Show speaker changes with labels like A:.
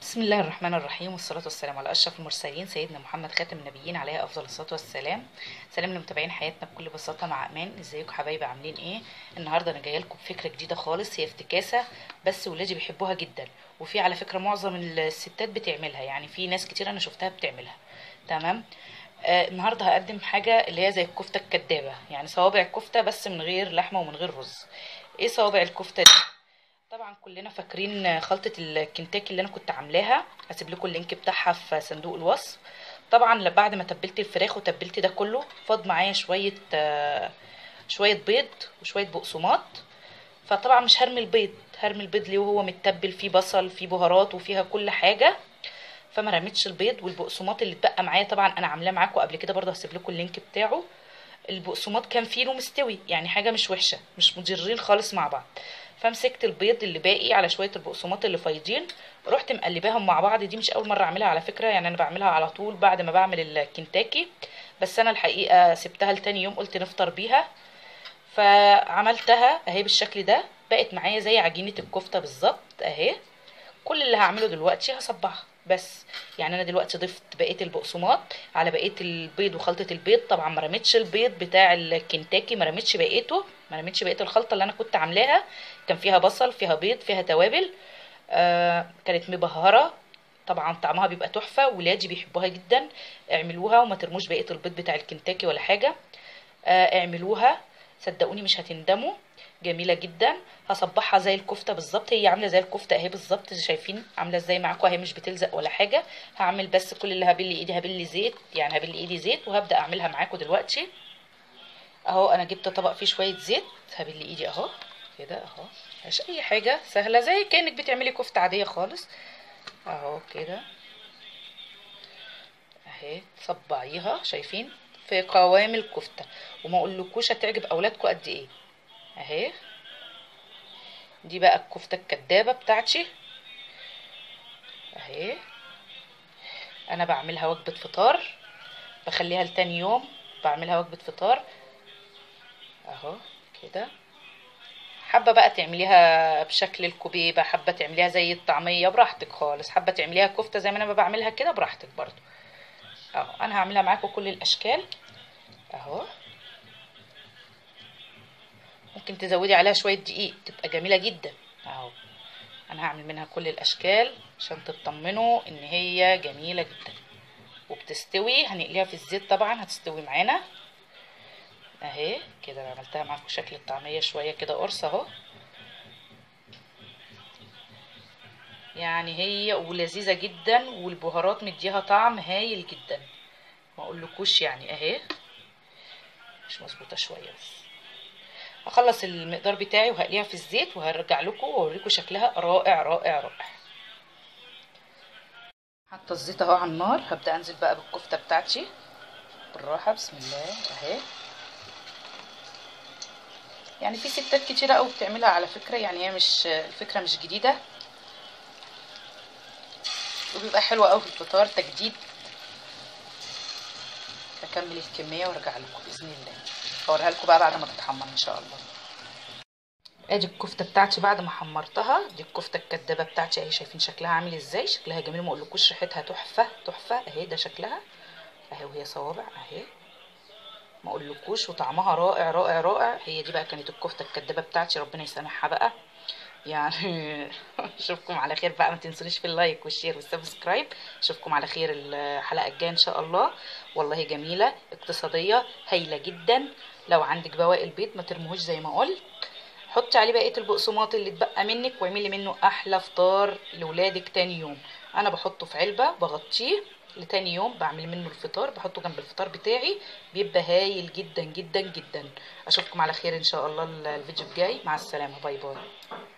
A: بسم الله الرحمن الرحيم والصلاة والسلام على أشرف المرسلين سيدنا محمد خاتم النبيين عليه أفضل الصلاة والسلام سلام لمتابعين حياتنا بكل بساطة مع أمان ازيكم حبايبي عاملين ايه النهاردة أنا جاية لكم بفكرة جديدة خالص هي افتكاسة بس ولادي بيحبوها جدا وفي على فكرة معظم الستات بتعملها يعني في ناس كتير أنا شفتها بتعملها تمام آه النهارده هقدم حاجة اللي هي زي الكفتة الكدابة يعني صوابع الكفتة بس من غير لحمة ومن غير رز ايه صوابع الكفتة دي طبعا كلنا فاكرين خلطة الكنتاكي اللي انا كنت عاملاها هسيب لكم اللينك بتاعها في صندوق الوصف طبعا بعد ما تبلت الفراخ وتبلت ده كله فاض معايا شوية آه شوية بيض وشوية بقسماط فطبعا مش هرمي البيض هرمي البيض ليه وهو متبل فيه بصل فيه بهارات وفيها كل حاجة فما رميتش البيض والبقسماط اللي اتبقى معايا طبعا انا عاملاه معاكم قبل كده برضه هسيب لكم اللينك بتاعه البقسماط كان فيه مستوي يعني حاجه مش وحشه مش مضرين خالص مع بعض فمسكت البيض اللي باقي على شويه البقسماط اللي فايضين رحت مقلباهم مع بعض دي مش اول مره اعملها على فكره يعني انا بعملها على طول بعد ما بعمل الكنتاكي بس انا الحقيقه سبتها لتاني يوم قلت نفطر بيها فعملتها اهي بالشكل ده بقت معايا زي عجينه الكفته بالظبط اهي كل اللي هعمله دلوقتي هصبعها بس يعني انا دلوقتي ضفت بقيه البقسماط على بقيه البيض وخلطه البيض طبعا ما رميتش البيض بتاع الكنتاكي ما رميتش بقيته ما رميتش بقيه الخلطه اللي انا كنت عاملاها كان فيها بصل فيها بيض فيها توابل آه كانت مبهره طبعا طعمها بيبقى تحفه ولادي بيحبوها جدا اعملوها وما ترموش بقيه البيض بتاع الكنتاكي ولا حاجه آه اعملوها صدقوني مش هتندموا جميله جدا هصبحها زي الكفته بالظبط هي عامله زي الكفته اهي بالظبط شايفين عامله ازاي معاكم اهي مش بتلزق ولا حاجه هعمل بس كل اللي هبل ايدي هبل زيت يعني هبل ايدي زيت وهبدا اعملها معاكم دلوقتي اهو انا جبت طبق فيه شويه زيت هبل ايدي اهو كده اهو مش اي حاجه سهله زي كانك بتعملي كفته عاديه خالص اهو كده اهي تصبعيها شايفين في قوام الكفته وما اقولكوش هتعجب اولادكم قد ايه اهي دي بقى الكفته الكدابه بتاعتي اهي انا بعملها وجبه فطار بخليها لتاني يوم بعملها وجبه فطار اهو كده حابه بقى تعمليها بشكل الكوبيبه حابه تعمليها زي الطعميه براحتك خالص حابه تعمليها كفته زي ما انا بعملها كده براحتك برضو اهو انا هعملها معاكم كل الاشكال اهو ممكن تزودي عليها شويه دقيق تبقى جميله جدا اهو انا هعمل منها كل الاشكال عشان تطمنوا ان هي جميله جدا وبتستوي هنقليها في الزيت طبعا هتستوي معانا اهي كده انا عملتها معاكم شكل الطعميه شويه كده قرص اهو يعني هي ولذيذه جدا والبهارات مديها طعم هايل جدا ما اقولكوش يعني اهي مش مظبوطه شويه بس هخلص المقدار بتاعي وهقليها في الزيت وهرجع لكم واوريكم شكلها رائع رائع رائع حاطه الزيت اهو على النار هبدا انزل بقى بالكفته بتاعتي بالراحه بسم الله اهي يعني في ستات كتيره قوي بتعملها على فكره يعني هي مش الفكره مش جديده وبيبقى حلو قوي في الفطار تجديد هكمل الكميه وارجع لكم باذن الله هوريها لكم بقى بعد ما تتحمر ان شاء الله ادي الكفته بتاعتي بعد ما حمرتها دي الكفته الكدابه بتاعتي اهي شايفين شكلها عامل ازاي شكلها جميل ما اقولكوش ريحتها تحفه تحفه اهي ده شكلها اهي وهي صوابع اهي ما اقولكوش وطعمها رائع رائع رائع هي دي بقى كانت الكفته الكدابه بتاعتي ربنا يسامحها بقى يعني اشوفكم على خير بقى ما تنسونيش في اللايك والشير والسبسكرايب اشوفكم على خير الحلقه الجايه ان شاء الله والله جميله اقتصاديه هايله جدا لو عندك بواقي البيض ما ترموهوش زي ما قلت حطي عليه بقيه البقسماط اللي اتبقى منك واعملي منه احلى فطار لاولادك تاني يوم انا بحطه في علبه بغطيه لتاني يوم بعمل منه الفطار بحطه جنب الفطار بتاعي بيبقى هايل جدا جدا جدا اشوفكم على خير ان شاء الله الفيديو الجاي مع السلامه باي باي